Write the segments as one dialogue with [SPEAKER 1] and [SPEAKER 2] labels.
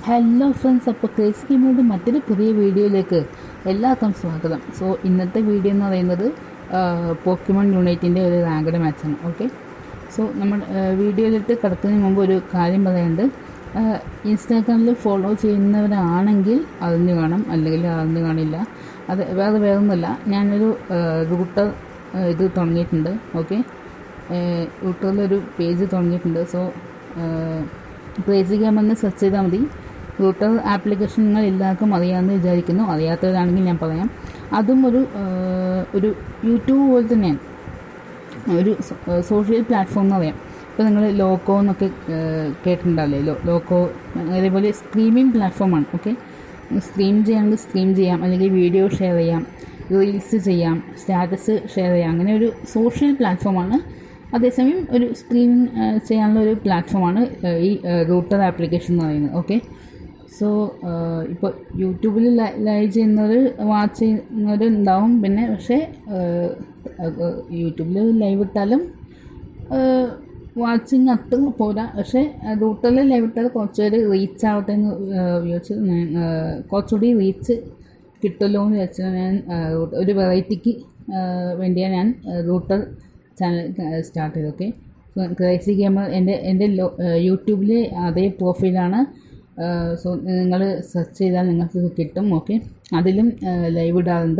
[SPEAKER 1] hello friends അപ്പോൾ crazy ഗെയിമിൻ്റെ മറ്റൊരു പുതിയ വീഡിയോയിലേക്ക് എല്ലാവർക്കും സ്വാഗതം സോ ഇന്നത്തെ വീഡിയോ എന്ന് പറയുന്നത് പോക്കിമോൺ യൂണൈറ്റിൻ്റെ ഒരു റാങ്കഡ് മാച്ചാണ് ഓക്കെ സോ നമ്മൾ വീഡിയോയിലിട്ട് കിടക്കുന്നതിന് മുമ്പ് ഒരു കാര്യം പറയാനുണ്ട് ഇൻസ്റ്റാഗ്രാമിൽ ഫോളോ ചെയ്യുന്നവരാണെങ്കിൽ അറിഞ്ഞു കാണും അല്ലെങ്കിൽ അറിഞ്ഞു കാണില്ല അത് വേറെ വേറൊന്നുമില്ല ഞാനൊരു റൂട്ടർ ഇത് തുടങ്ങിയിട്ടുണ്ട് ഓക്കെ റൂട്ടറിലൊരു പേജ് തുടങ്ങിയിട്ടുണ്ട് സോ ക്രേസി ഗെയിം എന്ന് സെർച്ച് ചെയ്താൽ മതി റൂട്ടർ ആപ്ലിക്കേഷൻ നിങ്ങൾ എല്ലാവർക്കും അറിയാമെന്ന് വിചാരിക്കുന്നു അറിയാത്തവരാണെങ്കിൽ ഞാൻ പറയാം അതും ഒരു ഒരു യൂട്യൂബ് പോലെ തന്നെയാണ് ഒരു സോഷ്യൽ പ്ലാറ്റ്ഫോം എന്ന് പറയാം ഇപ്പോൾ നിങ്ങൾ ലോക്കോ എന്നൊക്കെ കേട്ടിട്ടുണ്ടാവില്ലേ ലോ ലോക്കോ അതേപോലെ സ്ട്രീമിംഗ് പ്ലാറ്റ്ഫോമാണ് ഓക്കെ സ്ട്രീം ചെയ്യാമെങ്കിൽ സ്ട്രീം ചെയ്യാം അല്ലെങ്കിൽ വീഡിയോ ഷെയർ ചെയ്യാം റീൽസ് ചെയ്യാം സ്റ്റാറ്റസ് ഷെയർ ചെയ്യാം അങ്ങനെ ഒരു സോഷ്യൽ പ്ലാറ്റ്ഫോമാണ് അതേസമയം ഒരു സ്ട്രീമിംഗ് ചെയ്യാനുള്ള ഒരു പ്ലാറ്റ്ഫോമാണ് ഈ റൂട്ടർ ആപ്ലിക്കേഷൻ എന്ന് പറയുന്നത് ഓക്കെ സോ ഇപ്പോൾ യൂട്യൂബിൽ ലൈവ് ചെയ്യുന്നവർ വാച്ച് ചെയ്യുന്നവർ ഉണ്ടാവും പിന്നെ പക്ഷേ യൂട്യൂബിൽ ലൈവ് ഇട്ടാലും വാച്ചിങ് അത്ര പോരാ പക്ഷേ റൂട്ടറിൽ ലൈവ് ഇട്ടാൽ കുറച്ചുപേര് റീച്ച് ആവട്ടെ എന്ന് വിചാരിച്ച് ഞാൻ കുറച്ചുകൂടി റീച്ച് കിട്ടുമല്ലോ എന്ന് വെച്ചാൽ ഞാൻ ഒരു വെറൈറ്റിക്ക് വേണ്ടിയാണ് ഞാൻ റൂട്ടർ ചാനൽ സ്റ്റാർട്ട് ചെയ്തത് ഓക്കെ ക്രൈസി ഗെയിമർ എൻ്റെ എൻ്റെ യൂട്യൂബിലെ അതേ പ്രൊഫൈലാണ് സോ നിങ്ങൾ സെർച്ച് ചെയ്താൽ നിങ്ങൾക്ക് കിട്ടും ഓക്കെ അതിലും ലൈവ് ഇടാറുണ്ട്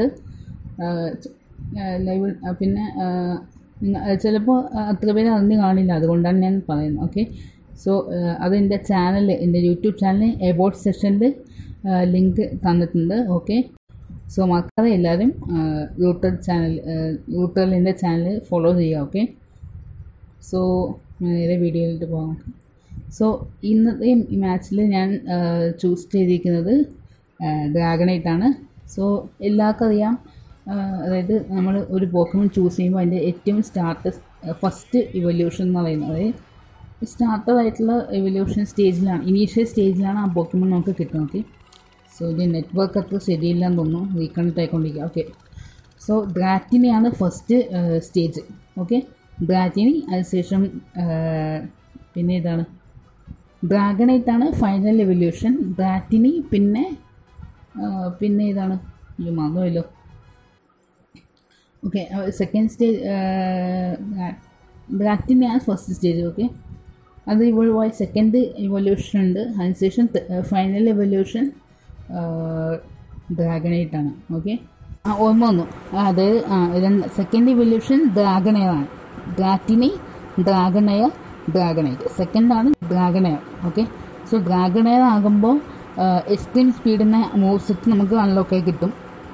[SPEAKER 1] ലൈവ് പിന്നെ ചിലപ്പോൾ അത്ര പേര് അറിഞ്ഞ് കാണില്ല അതുകൊണ്ടാണ് ഞാൻ പറയുന്നത് ഓക്കെ സോ അതെൻ്റെ ചാനൽ എൻ്റെ യൂട്യൂബ് ചാനൽ എബോട്ട് സെഷനിൽ ലിങ്ക് തന്നിട്ടുണ്ട് ഓക്കെ സോ മക്കളെ എല്ലാവരും റൂട്ടർ ചാനൽ റൂട്ടറിൽ എൻ്റെ ചാനൽ ഫോളോ ചെയ്യുക ഓക്കെ സോ നേരെ വീഡിയോയിലോട്ട് പോകാം സോ ഇന്നത്തെ മാച്ചിൽ ഞാൻ ചൂസ് ചെയ്തിരിക്കുന്നത് ഡ്രാഗണൈറ്റാണ് സോ എല്ലാവർക്കും അറിയാം അതായത് നമ്മൾ ഒരു പോക്കമൺ ചൂസ് ചെയ്യുമ്പോൾ അതിൻ്റെ ഏറ്റവും സ്റ്റാർട്ട് ഫസ്റ്റ് ഇവല്യൂഷൻ എന്ന് പറയുന്നത് അതായത് സ്റ്റാർട്ടർ ആയിട്ടുള്ള ഇവല്യൂഷൻ സ്റ്റേജിലാണ് ഇനീഷ്യൽ സ്റ്റേജിലാണ് ആ പോക്കമൺ നമുക്ക് കിട്ടുന്നത് ഓക്കെ സോ ഇത് നെറ്റ്വർക്ക് അത്ര ശരിയില്ലെന്ന് തോന്നുന്നു റീകണക്ട് ആയിക്കൊണ്ടിരിക്കുക ഓക്കെ സോ ഡ്രാറ്റിനെയാണ് ഫസ്റ്റ് സ്റ്റേജ് ഓക്കെ ഡ്രാറ്റിനി അതിനുശേഷം പിന്നെ ഇതാണ് ഡ്രാഗണൈറ്റാണ് ഫൈനൽ എവല്യൂഷൻ ഡ്രാറ്റിനി പിന്നെ പിന്നെ ഇതാണ് ഇത് മറന്നുമല്ലോ ഓക്കെ സെക്കൻഡ് സ്റ്റേജ് ഡ്രാറ്റിനെയാണ് ഫസ്റ്റ് സ്റ്റേജ് ഓക്കെ അത് ഇവോൾവായി സെക്കൻഡ് ഇവല്യൂഷൻ ഉണ്ട് അതിനുശേഷം ഫൈനൽ എവല്യൂഷൻ ഡ്രാഗണൈറ്റാണ് ഓക്കെ ആ ഓർമ്മ വന്നു അതായത് രണ്ട് സെക്കൻഡ് ഇവല്യൂഷൻ ഡ്രാഗണയറാണ് ഡ്രാറ്റിനി ഡ്രാഗണയർ ഡ്രാഗണൈറ്റ് സെക്കൻഡാണ് ഡ്രാഗണയർ ഓക്കെ സോ ഡ്രാഗണയർ ആകുമ്പോൾ എക്സ്ട്രീം സ്പീഡിന് മൂവ് സെറ്റ് നമുക്ക് അൺലോക്കായി കിട്ടും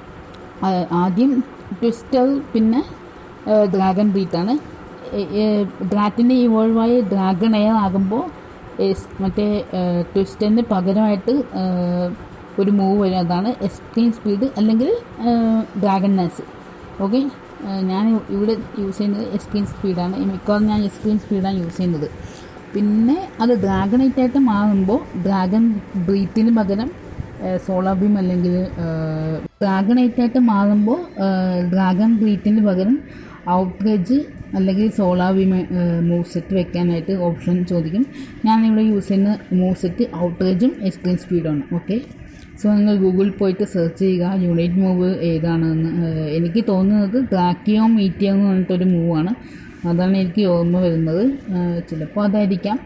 [SPEAKER 1] ആദ്യം ട്വിസ്റ്റർ പിന്നെ ഡ്രാഗൺ ബീറ്റാണ് ഡ്രാറ്റിൻ്റെ ഇവോൾവായി ഡ്രാഗണയർ ആകുമ്പോൾ മറ്റേ ട്വിസ്റ്ററിന് പകരമായിട്ട് ഒരു മൂവ് വരും അതാണ് എക്സ്ട്രീം സ്പീഡ് അല്ലെങ്കിൽ ഡ്രാഗൺ നാസ് ഓക്കെ ഞാൻ ഇവിടെ യൂസ് ചെയ്യുന്നത് എക്സ്ട്രീം സ്പീഡാണ് മിക്കവാറും ഞാൻ എക്സ്ട്രീം സ്പീഡാണ് യൂസ് ചെയ്യുന്നത് പിന്നെ അത് ഡ്രാഗണൈറ്റ് ആയിട്ട് മാറുമ്പോൾ ഡ്രാഗൺ ബ്രീത്തിന് പകരം സോളാർ ബീം അല്ലെങ്കിൽ ഡ്രാഗണൈറ്റ് ആയിട്ട് മാറുമ്പോൾ ഡ്രാഗൺ ബ്രീത്തിന് പകരം ഔട്ട്റേജ് അല്ലെങ്കിൽ സോളാർ ബീം മൂവ് സെറ്റ് വെക്കാനായിട്ട് ഓപ്ഷൻ ചോദിക്കും ഞാനിവിടെ യൂസ് ചെയ്യുന്ന മൂവ് സെറ്റ് ഔട്ട്റേജും എക്സ്ട്രീം സ്പീഡാണ് ഓക്കെ സോ നിങ്ങൾ ഗൂഗിളിൽ പോയിട്ട് സെർച്ച് ചെയ്യുക യൂണിറ്റ് മൂവ് ഏതാണെന്ന് എനിക്ക് തോന്നുന്നത് ഡ്രാക്കിയോ മീറ്റിയോ എന്ന് പറഞ്ഞിട്ടൊരു മൂവാണ് അതാണ് എനിക്ക് ഓർമ്മ വരുന്നത് ചിലപ്പോൾ അതായിരിക്കാം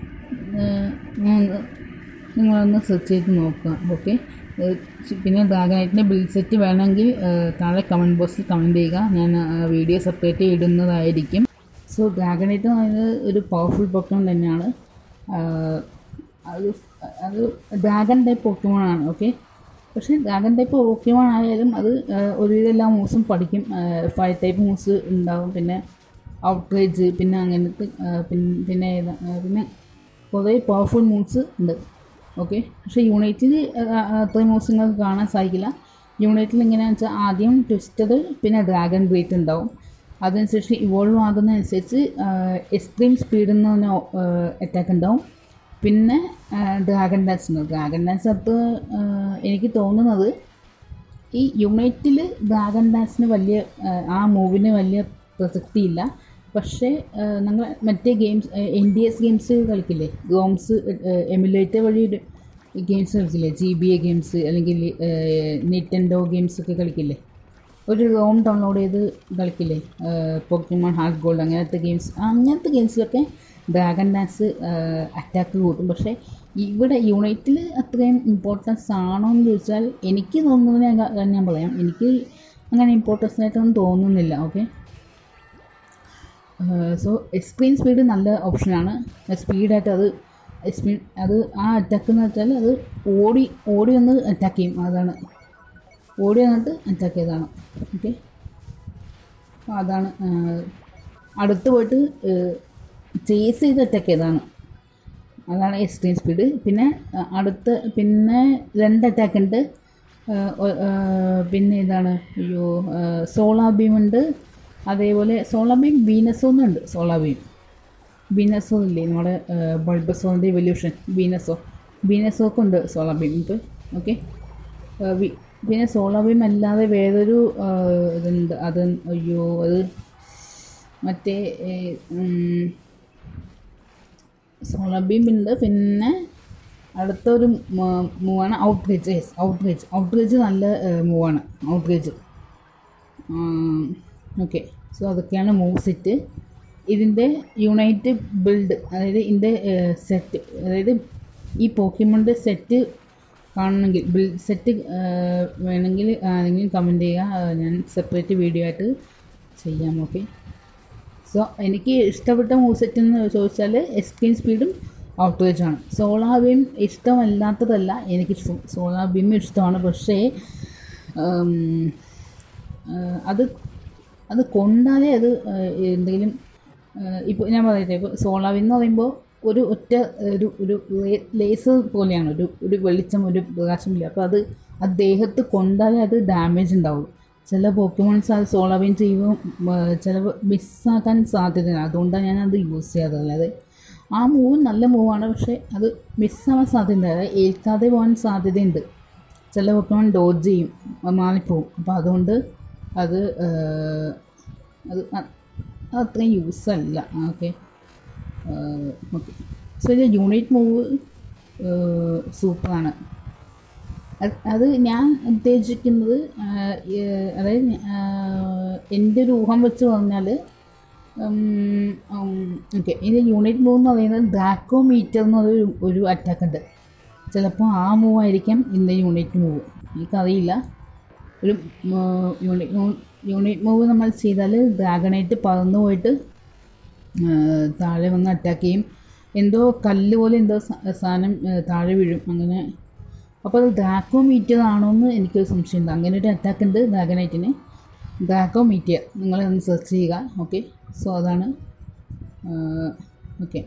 [SPEAKER 1] നിങ്ങളൊന്ന് സെർച്ച് ചെയ്ത് നോക്കുക ഓക്കെ പിന്നെ ഡ്രാഗനൈറ്റിൻ്റെ ബിൽഡ് സെറ്റ് വേണമെങ്കിൽ താഴെ കമൻറ്റ് ബോക്സിൽ കമൻറ്റ് ചെയ്യുക ഞാൻ വീഡിയോ സെപ്പറേറ്റ് ഇടുന്നതായിരിക്കും സോ ഡ്രാഗനൈറ്റ് എന്ന് പറയുന്നത് ഒരു പവർഫുൾ പൊക്കമൺ തന്നെയാണ് അത് അത് ഡ്രാഗൺ ടൈപ്പ് പൊക്കമോണാണ് ഓക്കെ പക്ഷേ ഡ്രാഗൺ ടൈപ്പ് പോക്കിമോൺ ആയാലും അത് ഒരുവിധം എല്ലാ മൂവ്സും പഠിക്കും ഫയർ ടൈപ്പ് മൂവ്സ് ഉണ്ടാവും പിന്നെ ഔട്ട്റേജ് പിന്നെ അങ്ങനത്തെ പിന്നെ പിന്നെ കുറേ പവർഫുൾ മൂവ്സ് ഉണ്ട് ഓക്കെ പക്ഷേ യൂണൈറ്റിൽ അത്രയും മൂവ്സ് നിങ്ങൾക്ക് കാണാൻ സാധിക്കില്ല യൂണൈറ്റിൽ എങ്ങനെയാണെന്ന് വെച്ചാൽ ആദ്യം ട്വിസ്റ്റഡ് പിന്നെ ഡ്രാഗൺ ബ്രീറ്റ് ഉണ്ടാവും അതിനനുസരിച്ച് ഇവോൾവ് ആകുന്നതനുസരിച്ച് എക്സ്ട്രീം സ്പീഡിൽ നിന്ന് തന്നെ അറ്റാക്ക് ഉണ്ടാവും പിന്നെ ഡ്രാഗൺ ഡാൻസ് ഉണ്ട് ഡ്രാഗൺ ഡാൻസ് അത് എനിക്ക് തോന്നുന്നത് ഈ യുണൈറ്റിൽ ഡ്രാഗൺ ഡാൻസിന് വലിയ ആ മൂവിന് വലിയ പ്രസക്തിയില്ല പക്ഷേ നിങ്ങൾ മറ്റേ games N D S games കളിക്കില്ലേ ഗോംസ് എമുലേറ്റർ വഴി ഗെയിംസ് കളിക്കില്ലേ ജി ബി എ ഗെയിംസ് അല്ലെങ്കിൽ നിറ്റൻഡോ ഗെയിംസ് ഒക്കെ കളിക്കില്ലേ ഒരു റോം ഡൗൺലോഡ് ചെയ്ത് കളിക്കില്ലേ പോക്കിമോൺ ഹാർട്ട് ഗോൾഡ് അങ്ങനത്തെ ഗെയിംസ് അങ്ങനത്തെ ഗെയിംസിലൊക്കെ ഡ്രാഗൺ ഡാൻസ് അറ്റാക്ക് കൂട്ടും പക്ഷേ ഇവിടെ യൂണൈറ്റിൽ അത്രയും ഇമ്പോർട്ടൻസ് ആണോ എന്ന് ചോദിച്ചാൽ എനിക്ക് തോന്നുന്നത് ഞാൻ ക- ഞാൻ പറയാം എനിക്ക് അങ്ങനെ ഇമ്പോർട്ടൻസ് ആയിട്ടൊന്നും തോന്നുന്നില്ല ഓക്കെ സോ സ്ക്രീൻ സ്പീഡ് നല്ല ഓപ്ഷനാണ് സ്പീഡായിട്ട് അത് സ്പീഡ് അത് ആ അറ്റാക്ക് എന്ന് വെച്ചാൽ അത് ഓടി ഓടി ഒന്ന് അറ്റാക്ക് ചെയ്യും അതാണ് ഓടി വന്നിട്ട് അറ്റാക്ക് ചെയ്തതാണ് ഓക്കെ അപ്പോൾ അതാണ് ആ, അടുത്ത് പോയിട്ട് ചേസ് ചെയ്ത് അറ്റാക്ക് ചെയ്തതാണ് അതാണ് എക്സ്ട്രീം സ്പീഡ് പിന്നെ ആ, അടുത്ത പിന്നെ രണ്ട് അറ്റാക്ക് ഉണ്ട് ആ, ഒ- ആ, പിന്നെ ഇതാണ് അയ്യോ സോളാർ ബീം ഉണ്ട് അതേപോലെ സോളാർ ബീം വീനസോന്നുണ്ട് സോളാർ ബീം ബീനസോ ഇല്ലേ നമ്മുടെ ബൾബസോറിൻ്റെ എവല്യൂഷൻ ബീനസോ ബീനസോക്ക് ഉണ്ട് സോളാർ ബീം ഇപ്പോൾ ഓക്കെ പിന്നെ സോളാർ ബീം അല്ലാതെ വേറൊരു ആ, ഇതുണ്ട് അത് അയ്യോ അത് മറ്റേ ഏ, ഉം, സോളാർ ബീം ഉണ്ട് പിന്നെ അടുത്തൊരു മൂവാണ് ഔട്ട്റേജ് യെസ് ഔട്ട്റേജ് ഔട്ട്റേജ് നല്ല മൂവാണ് ഔട്ട്റേജ് ഓക്കെ സോ അതൊക്കെയാണ് മൂവ് സെറ്റ് ഇതിൻ്റെ യുണൈറ്റ് ബിൽഡ് അതായത് ഇതിൻ്റെ സെറ്റ് അതായത് ഈ പോക്കിമോൻ്റെ സെറ്റ് കാണണമെങ്കിൽ ബിൽഡ് സെറ്റ് വേണമെങ്കിൽ ആരെങ്കിലും കമൻറ്റ് ചെയ്യുക ആ, ഞാൻ സെപ്പറേറ്റ് വീഡിയോ ആയിട്ട് ചെയ്യാം ഓക്കെ സോ എനിക്ക് ഇഷ്ടപ്പെട്ട മൂവ് സെറ്റ് എന്ന് ചോദിച്ചാൽ സ്ക്രീൻ സ്പീഡും ഔട്ട്വേജ് ആണ് സോളാർ ബീം ഇഷ്ടമല്ലാത്തതല്ല എനിക്ക് സോളാർ ബീം ഇഷ്ടമാണ് പക്ഷേ ഉം, ആ, അത് അത് കൊണ്ടാലേ അത് ആ, എന്തെങ്കിലും ഇപ്പോൾ ഞാൻ പറയട്ടെ ഇപ്പോൾ സോളാർ ബീം എന്ന് പറയുമ്പോൾ ഒരു ഒറ്റ ഒരു ഒരു ലേസർ പോലെയാണ് ഒരു ഒരു വെളിച്ചം ഒരു പ്രകാശമില്ല അപ്പോൾ അത് അത് ദേഹത്ത് കൊണ്ടാലേ അത് ഡാമേജ് ഉണ്ടാവുള്ളൂ ചില പോക്കിമോൺസ് അത് സോളാർ ബീം ചെയ്യുമ്പോൾ ചില മിസ്സാക്കാൻ സാധ്യതയാണ് അതുകൊണ്ടാണ് ഞാൻ അത് യൂസ് ചെയ്യാത്തത് അല്ലാതെ ആ മൂവ് നല്ല മൂവാണ് പക്ഷേ അത് മിസ്സാവാൻ സാധ്യതയുണ്ട് അതായത് ഏൽക്കാതെ പോകാൻ സാധ്യതയുണ്ട് ചില പോക്കിമോൺ ഡോഡ്ജ് ചെയ്യും അത് മാറിപ്പോവും അപ്പോൾ അതുകൊണ്ട് അത് ആ, അത് അ- അത് അത്രയും യൂസ് അല്ല ഓക്കെ ഓക്കെ സോ ഇത് യൂണിറ്റ് മൂവ് സൂപ്പറാണ് അത് അത് ഞാൻ ഉദ്ദേശിക്കുന്നത് ആ, ഏ- അതായത് ആ, എൻ്റെ ഒരു ഊഹം വെച്ച് പറഞ്ഞാൽ ഓക്കെ ഇതിൻ്റെ യൂണിറ്റ് മൂവ് എന്ന് പറയുന്നത് ഡാക്കോ മീറ്റർ എന്നൊരു ഒരു അറ്റാക്ക് ഉണ്ട് ചിലപ്പോൾ ആ മൂവ് ആയിരിക്കാം ഇതിൻ്റെ യൂണിറ്റ് മൂവ് എനിക്കറിയില്ല ഒരു യൂണിറ്റ് യൂണിറ്റ് മൂവ് നമ്മൾ ചെയ്താൽ ഡ്രാഗണായിട്ട് പറന്നു പോയിട്ട് ആ, താഴെ വന്ന് അറ്റാക്ക് ചെയ്യും എന്തോ കല്ല് പോലെ എന്തോ സ- സാധനം ആ, താഴെ വീഴും അങ്ങനെ അപ്പോൾ അത് ഡ്രാക്കോ മീറ്റിയർ ആണോ എന്ന് എനിക്കൊരു സംശയമുണ്ട് അങ്ങനെ ഒരു അറ്റാക്ക് ഉണ്ട് ഡ്രാഗനൈറ്റിന് ഡ്രാക്കോ മീറ്റിയർ നിങ്ങൾ ഒന്ന് സെർച്ച് ചെയ്യുക ഓക്കെ സോ അതാണ് ഓക്കെ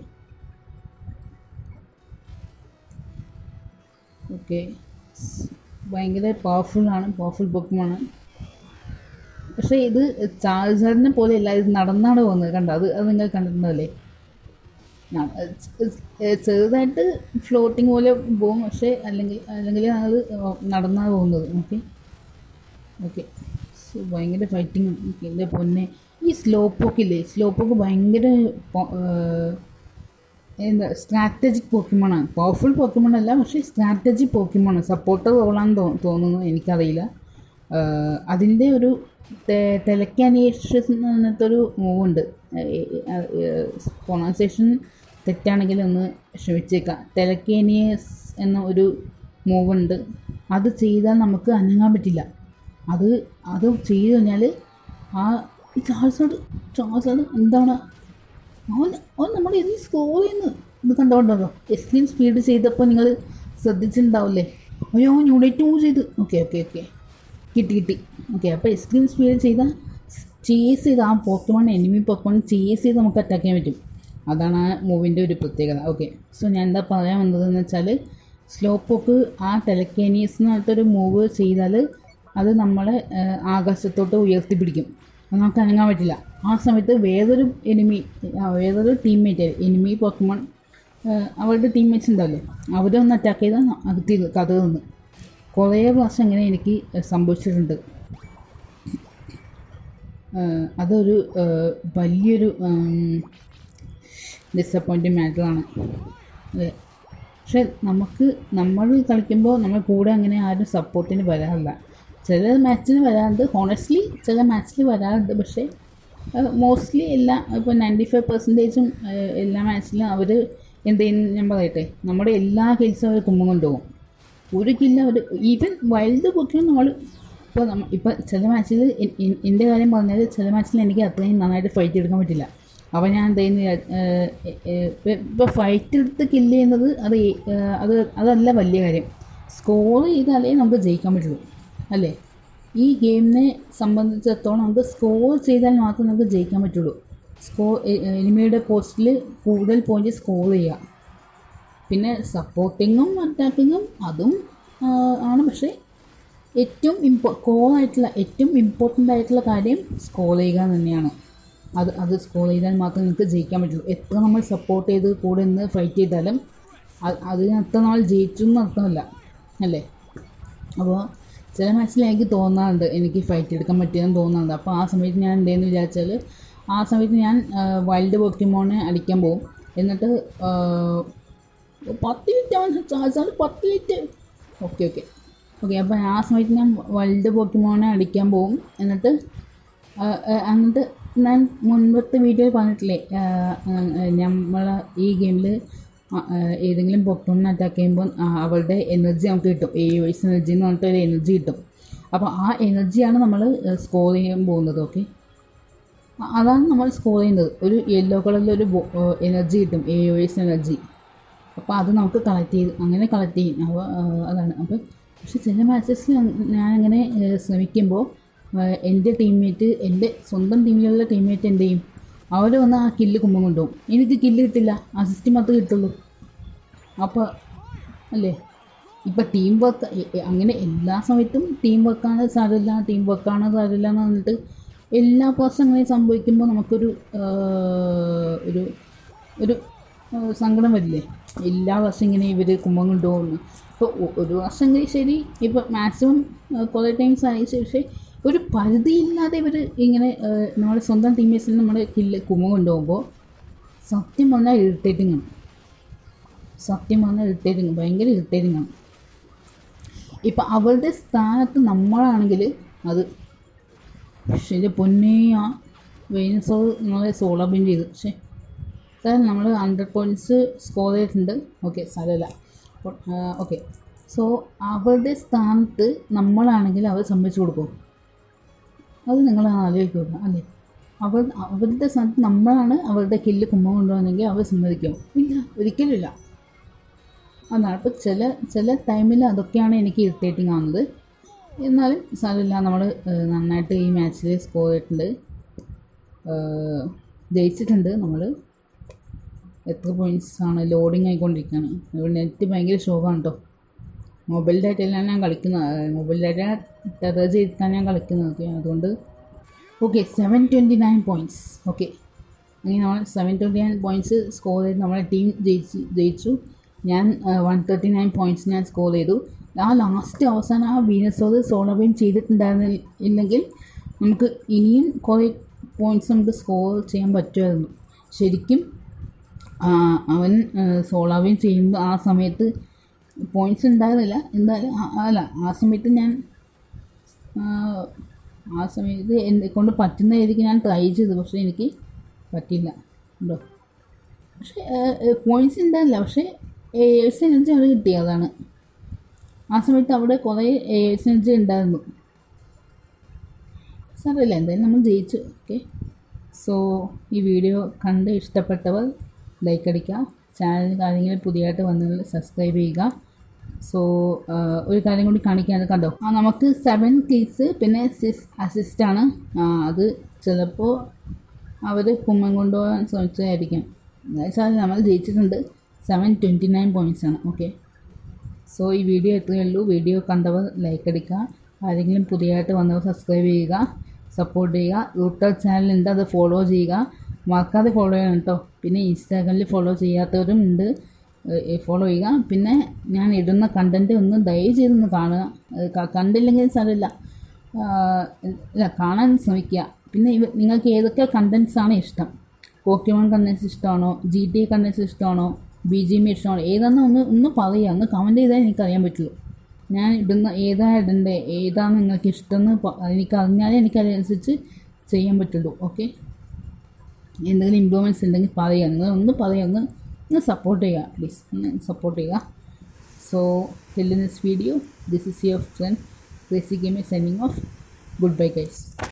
[SPEAKER 1] ഓക്കെ ഭയങ്കര പവർഫുള്ളാണ് പവർഫുൾ പൊക്കമാണ് പക്ഷേ ഇത് ചാർജറിനെ പോലെയല്ല ഇത് നടന്നാണ് പോകുന്നത് കണ്ടോ അത് അത് നിങ്ങൾ കണ്ടിട്ടുണ്ടല്ലേ ഞാൻ ചെ- ചെറുതായിട്ട് ഫ്ലോട്ടിങ് പോലെ പോകും പക്ഷേ അല്ലെങ്കിൽ അല്ലെങ്കിൽ അത് നടന്നാണ് പോകുന്നത് ഓക്കെ ഓക്കെ സോ ഭയങ്കര ഫൈറ്റിങ് എൻ്റെ പൊന്നെ ഈ സ്ലോ പോക്കില്ലേ സ്ലോ പോക്ക് ഭയങ്കര പൊ- ഏഹ് എന്താ സ്ട്രാറ്റജിക് പോക്കിമോണാണ് പവർഫുൾ പോക്കിമോൺ അല്ല പക്ഷേ സ്ട്രാറ്റജി പോക്കിമോണ് സപ്പോർട്ടർ റോളാന്ന് തോ തോന്നുന്നു എനിക്കറിയില്ല ആഹ് അതിൻ്റെ ഒരു ടെലക്കാനിയേഷൻ അങ്ങനത്തെ ഒരു മൂവുണ്ട് പ്രൊണൗൺസിയേഷൻ തെറ്റാണെങ്കിൽ ഒന്ന് ക്ഷമിച്ചേക്കാം ടെലക്കേനിയസ് എന്ന ഒരു മൂവുണ്ട് അത് ചെയ്താൽ നമുക്ക് അനങ്ങാൻ പറ്റില്ല അത് അത് ചെയ്തു കഴിഞ്ഞാൽ ആ ഈ ചാൾസോട് ചാൾസോട് എന്താണ് അവൻ അവൻ നമ്മുടെ ഇതിൽ സ്കോർ ചെയ്യുന്നു ഇത് കണ്ടോണ്ടോ എക്സ്ട്രീം സ്പീഡ് ചെയ്തപ്പോൾ നിങ്ങൾ ശ്രദ്ധിച്ചിട്ടുണ്ടാവില്ലേ അയ്യോ അവൻ യൂണിറ്റ് മൂവ് ചെയ്ത് ഓക്കെ ഓക്കെ ഓക്കെ കിട്ടി കിട്ടി ഓക്കെ അപ്പോൾ എക്സ്ട്രീം സ്പീഡ് ചെയ്താൽ ചേസ് ചെയ്ത് ആ പോക്കമോൺ എനിമി പോക്കമോൺ ചേസ് ചെയ്ത് നമുക്ക് അറ്റാക്ക് ചെയ്യാൻ പറ്റും അതാണ് ആ മൂവിൻ്റെ ഒരു പ്രത്യേകത ഓക്കെ സോ ഞാൻ എന്താ പറയാൻ വന്നതെന്ന് വെച്ചാൽ സ്ലോ പോക്ക് ആ ടെലക്കേനിയസ് എന്ന് പറഞ്ഞിട്ടൊരു മൂവ് ചെയ്താൽ അത് നമ്മളെ ആ, ആകാശത്തോട്ട് ഉയർത്തിപ്പിടിക്കും അത് നമുക്ക് അനങ്ങാൻ പറ്റില്ല ആ സമയത്ത് വേറൊരു എനിമി വേറൊരു ടീംമേറ്റ് എനിമി പോക്കമോൺ അവരുടെ ടീംമേറ്റ്സ് ഉണ്ടാവില്ലേ അവരൊന്ന് അറ്റാക്ക് ചെയ്താൽ അകത്തി കഥ നിന്ന് കുറേ പ്രാവശ്യം അങ്ങനെ എനിക്ക് സംഭവിച്ചിട്ടുണ്ട് ആഹ് അതൊരു ആഹ് വലിയൊരു ഡിസപ്പോയിൻറ്റിങ് മാറ്ററാണ് അതെ പക്ഷെ നമുക്ക് നമ്മൾ കളിക്കുമ്പോൾ നമ്മൾ കൂടെ അങ്ങനെ ആരും സപ്പോർട്ടിന് വരാറില്ല ചില മാച്ചിന് വരാറുണ്ട് ഹോണസ്റ്റ്ലി ചില മാച്ചിൽ വരാറുണ്ട് പക്ഷേ മോസ്റ്റ്ലി എല്ലാ ഇപ്പോൾ നയൻറ്റി ഫൈവ് പെർസെൻറ്റേജും എല്ലാ മാച്ചിലും അവർ എന്ത് ചെയ്യും ഞാൻ പറയട്ടെ നമ്മുടെ എല്ലാ കേസും അവർ കുമ്പം കൊണ്ടുപോകും ഒരു കില്ല അവർ ഈവൻ വൈൽഡ് പൊക്കിയും നമ്മൾ ഇപ്പോൾ നമ്മ ഇപ്പോൾ ചില മാച്ചിൽ എൻ്റെ കാര്യം പറഞ്ഞാൽ ചില മാച്ചിൽ എനിക്ക് അത്രയും നന്നായിട്ട് ഫൈറ്റ് എടുക്കാൻ പറ്റില്ല അപ്പോൾ ഞാൻ എന്ത് ചെയ്യുന്ന ഇപ്പോൾ ഫൈറ്റ് എടുത്ത് കില്ല് ചെയ്യുന്നത് അത് ഏ- ഏഹ് അത് അതല്ല വലിയ കാര്യം സ്കോർ ചെയ്താലേ നമുക്ക് ജയിക്കാൻ പറ്റുള്ളൂ അല്ലേ ഈ ഗെയിമിനെ സംബന്ധിച്ചിടത്തോളം നമുക്ക് സ്കോർ ചെയ്താൽ മാത്രമേ നമുക്ക് ജയിക്കാൻ പറ്റുള്ളൂ സ്കോർ എനിമിയുടെ പോസ്റ്റിൽ കൂടുതൽ പോയിന്റ് സ്കോർ ചെയ്യുക പിന്നെ സപ്പോർട്ടിങ്ങും അറ്റാക്കിങ്ങും അതും ആ, ആണ് പക്ഷേ ഏറ്റവും ഇമ്പോ കോർ ആയിട്ടുള്ള ഏറ്റവും ഇമ്പോർട്ടൻ്റ് ആയിട്ടുള്ള കാര്യം സ്കോർ ചെയ്യുക തന്നെയാണ് അത് അത് സ്കോർ ചെയ്താൽ മാത്രമേ നിങ്ങൾക്ക് ജയിക്കാൻ പറ്റുള്ളൂ എത്ര നമ്മൾ സപ്പോർട്ട് ചെയ്ത് കൂടെ നിന്ന് ഫൈറ്റ് ചെയ്താലും അത് അതിനർത്ഥം നമ്മൾ ജയിച്ചു എന്ന് അർത്ഥമല്ല അല്ലേ അപ്പോൾ ചില മാച്ചിൽ എനിക്ക് തോന്നാറുണ്ട് എനിക്ക് ഫൈറ്റ് എടുക്കാൻ പറ്റിയെന്ന് തോന്നുന്നുണ്ട് അപ്പോൾ ആ സമയത്ത് ഞാൻ എന്തെന്ന് വിചാരിച്ചാൽ ആ സമയത്ത് ഞാൻ വൈൽഡ് പോക്കിമോനെ അടിക്കാൻ പോകും എന്നിട്ട് ആ, പത്ത് മിനിറ്റ് അവൻ ചാർജാണ് പത്ത് മിനിറ്റ് ഓക്കെ ഓക്കെ ഓക്കെ അപ്പോൾ ആ സമയത്ത് ഞാൻ വൈൽഡ് പോക്കിമോനെ അടിക്കാൻ പോകും എന്നിട്ട് ആ, ആ, എന്നിട്ട് ഞാൻ മുൻപത്തെ വീഡിയോയിൽ പറഞ്ഞിട്ടില്ലേ നമ്മൾ ഈ ഗെയിമിൽ ഏതെങ്കിലും പൊക്കോണിനെ അറ്റാക്ക് ചെയ്യുമ്പോൾ ആ, അവളുടെ എനർജി നമുക്ക് കിട്ടും എ വൈസ് എനർജി എന്ന് പറഞ്ഞിട്ട് ഒരു എനർജി കിട്ടും അപ്പോൾ ആ എനർജിയാണ് നമ്മൾ സ്കോർ ചെയ്യാൻ പോകുന്നത് ഓക്കെ അതാണ് നമ്മൾ സ്കോർ ചെയ്യുന്നത് ഒരു യെല്ലോ കളറിലൊരു എനർജി കിട്ടും എ വൈസ് എനർജി അപ്പോൾ അത് നമുക്ക് കളക്ട് ചെയ്ത് അങ്ങനെ കളക്ട് ചെയ്യും അപ്പോൾ അതാണ് അപ്പോൾ പക്ഷെ ചില മാച്ചസിൽ ഞാൻ അങ്ങനെ ഏഹ്, ശ്രമിക്കുമ്പോൾ ഏഹ്, എൻ്റെ ടീംമേറ്റ് എൻ്റെ സ്വന്തം ടീമിലുള്ള ടീംമേറ്റ് എന്ത് ചെയ്യും അവർ വന്ന് ആ കില്ല് കുമ്പം കൊണ്ടുപോകും എനിക്ക് കില്ല് കിട്ടില്ല അസിസ്റ്റ് മാത്രമേ കിട്ടുള്ളൂ അപ്പോൾ അല്ലേ ഇപ്പം ടീം വർക്ക് അങ്ങനെ എല്ലാ സമയത്തും ടീം വർക്കാണ് സാരമില്ല ടീം വർക്കാണ് സാരമില്ല എന്ന് പറഞ്ഞിട്ട് എല്ലാ പ്രാവശ്യം അങ്ങനെ സംഭവിക്കുമ്പോൾ നമുക്കൊരു ആഹ്, ഒരു ഒരു ആഹ്, സങ്കടം വരില്ലേ എല്ലാ വർഷം ഇങ്ങനെ ഇവർ കുമ്പം കൊണ്ടുപോകുന്നു ഇപ്പോൾ ഒരു വർഷം എങ്കിൽ ശരി ഇപ്പോൾ മാക്സിമം കുറേ ടൈംസ് ആയി ശരി പക്ഷേ ഒരു പരിധിയില്ലാതെ ഇവർ ഇങ്ങനെ ആഹ്, നമ്മുടെ സ്വന്തം ടീമേഴ്സിൽ നമ്മുടെ കില്ല് കുമ്പം കൊണ്ടുപോകുമ്പോൾ സത്യം പറഞ്ഞാൽ ഇറിറ്റേറ്റിംഗ് ആണ് സത്യം പറഞ്ഞാൽ ഇറിറ്റേറ്റിംഗ് ഭയങ്കര ഇറിറ്റേറ്റിംഗ് ആണ് ഇപ്പം അവളുടെ സ്ഥാനത്ത് നമ്മളാണെങ്കിൽ അത് ശരി പൊന്നേ ആ വെയിൻസോ നമ്മളെ സോളോ ബിൻ ചെയ്തു പക്ഷേ സാർ നമ്മൾ ഹൺഡ്രഡ് പോയിൻറ്റ്സ് സ്കോർ ചെയ്തിട്ടുണ്ട് ഓക്കെ സാരമില്ല ഓക്കെ സോ അവളുടെ സ്ഥാനത്ത് നമ്മളാണെങ്കിൽ അവർ സമ്മതിച്ചു കൊടുക്കും അത് നിങ്ങൾ ആലോചിക്കുക അല്ലേ അവൾ അവരുടെ സ്ഥാനത്ത് നമ്മളാണ് അവരുടെ കില്ല് കുമ്മ കൊണ്ടുവന്നെങ്കിൽ അവർ സമ്മതിക്കും ഇല്ല ഒരിക്കലും ഇല്ല അതാണ് ഇപ്പോൾ ചില ചില ടൈമിൽ അതൊക്കെയാണ് എനിക്ക് ഇറിറ്റേറ്റിംഗ് ആവുന്നത് എന്നാലും സാരമില്ല നമ്മൾ നന്നായിട്ട് ഈ മാച്ചിൽ സ്കോർ ചെയ്തിട്ടുണ്ട് ഏഹ്, ജയിച്ചിട്ടുണ്ട് നമ്മൾ എത്ര പോയിൻറ്റ്സ് ആണ് ലോഡിങ് ആയിക്കൊണ്ടിരിക്കുകയാണ് ഇവിടെ നെറ്റ് ഭയങ്കര ഷോക്കാണ് കേട്ടോ മൊബൈൽ ഡാറ്റയിലാണ് ഞാൻ കളിക്കുന്നത് മൊബൈൽ ഡാറ്റ ടെറർ ചെയ്തിട്ടാണ് ഞാൻ കളിക്കുന്നത് ഓക്കെ അതുകൊണ്ട് okay seven twenty nine points okay അങ്ങനെ നമ്മൾ seven twenty nine points score ചെയ്ത് നമ്മളെ ടീം ജയിച്ചു ജയിച്ചു ഞാൻ വൺ തേർട്ടി നയൻ പോയിൻറ്റ്സ് ഞാൻ സ്കോർ ചെയ്തു ആ ലാസ്റ്റ് അവസാനം ആ വീനസോത് സോളോ വിൻ ചെയ്തിട്ടുണ്ടായിരുന്ന ഇല്ലെങ്കിൽ നമുക്ക് ഇനിയും കുറേ പോയിൻറ്റ്സ് നമുക്ക് സ്കോർ ചെയ്യാൻ പറ്റുമായിരുന്നു ശരിക്കും ആ, അവൻ സോളാവിൻ ചെയ്യുമ്പോൾ ആ സമയത്ത് പോയിൻറ്റ്സ് ഉണ്ടായിരുന്നില്ല എന്തായാലും ആ- അല്ല ആ സമയത്ത് ഞാൻ ആ, ആ സമയത്ത് എന്നെ കൊണ്ട് പറ്റുന്ന രീതിക്ക് ഞാൻ ട്രൈ ചെയ്തു പക്ഷേ എനിക്ക് പറ്റില്ല ഉണ്ടോ പക്ഷേ പോയിൻറ്റ്സ് ഉണ്ടായില്ല പക്ഷേ എയേഴ്സ് എനർജി അവിടെ കിട്ടി അതാണ് ആ സമയത്ത് അവിടെ കുറേ എയേഴ്സ് എനർജി ഉണ്ടായിരുന്നു സാരമില്ല എന്തായാലും നമ്മൾ ജയിച്ചു ഓക്കെ സോ ഈ വീഡിയോ കണ്ട് ഇഷ്ടപ്പെട്ടവർ ലൈക്ക് അടിക്കുക ചാനൽ കാര്യങ്ങൾ പുതിയതായിട്ട് വന്നതിൽ സബ്സ്ക്രൈബ് ചെയ്യുക സോ ഒരു കാര്യം കൂടി കാണിക്കാണ് കണ്ടോ ആ നമുക്ക് സെവൻ കിൽസ് പിന്നെ സിക്സ് അസിസ്റ്റ് ആണ് ആ, അത് ചിലപ്പോൾ അവർ കുമ്മൻ കൊണ്ടുപോകാൻ ശ്രമിച്ചതായിരിക്കാം എന്നുവെച്ചാൽ നമ്മൾ ജയിച്ചിട്ടുണ്ട് സെവൻ ട്വൻറ്റി നയൻ പോയിൻറ്റ്സ് ആണ് ഓക്കെ സോ ഈ വീഡിയോ എത്രയേ ഉള്ളൂ വീഡിയോ കണ്ടവർ ലൈക്ക് അടിക്കുക ആരെങ്കിലും പുതിയതായിട്ട് വന്നവർ സബ്സ്ക്രൈബ് ചെയ്യുക സപ്പോർട്ട് ചെയ്യുക യൂട്യൂബ് ചാനലുണ്ട് അത് ഫോളോ ചെയ്യുക മറക്കാതെ ഫോളോ ചെയ്യണം കേട്ടോ പിന്നെ ഇൻസ്റ്റാഗ്രാമിൽ ഫോളോ ചെയ്യാത്തവരും ഉണ്ട് ഫോളോ ചെയ്യുക പിന്നെ ഞാൻ ഇടുന്ന കണ്ടൻറ്റ് ഒന്ന് ദയവ് ചെയ്തൊന്ന് കാണുക ഏഹ് ക- കണ്ടില്ലെങ്കിൽ സാരമില്ല ആഹ് ഇല്ല കാണാൻ ശ്രമിക്കുക പിന്നെ ഇവ നിങ്ങൾക്ക് ഏതൊക്കെ കണ്ടൻസ് ആണ് ഇഷ്ടം പോക്കിമോൺ കണ്ടൻസ് ഇഷ്ടമാണോ ജി ടി കണ്ടൻസ് ഇഷ്ടമാണോ ബി ജി എം ഇഷ്ടമാണ് ഏതാണെന്ന് ഒന്ന് ഒന്ന് പറയുക ഒന്ന് കമൻറ്റ് ചെയ്താൽ എനിക്ക് അറിയാൻ പറ്റുള്ളൂ ഞാൻ ഇടുന്ന ഏതാ ഇടണ്ടേ ഏതാണ് നിങ്ങൾക്ക് ഇഷ്ടമെന്ന് പ- എനിക്ക് അറിഞ്ഞാലേ എനിക്ക് അതിനനുസരിച്ച് ചെയ്യാൻ പറ്റുള്ളൂ ഓക്കെ എന്തെങ്കിലും ഇമ്പ്രൂവ്മെൻറ്റ്സ് ഉണ്ടെങ്കിൽ പറയുക നിങ്ങൾ ഒന്ന് പറയുക ഒന്ന് ഒന്ന് സപ്പോർട്ട് ചെയ്യുക പ്ലീസ് ഒന്ന് സപ്പോർട്ട് ചെയ്യുക so till next video this is your friend crazy game signing off goodbye guys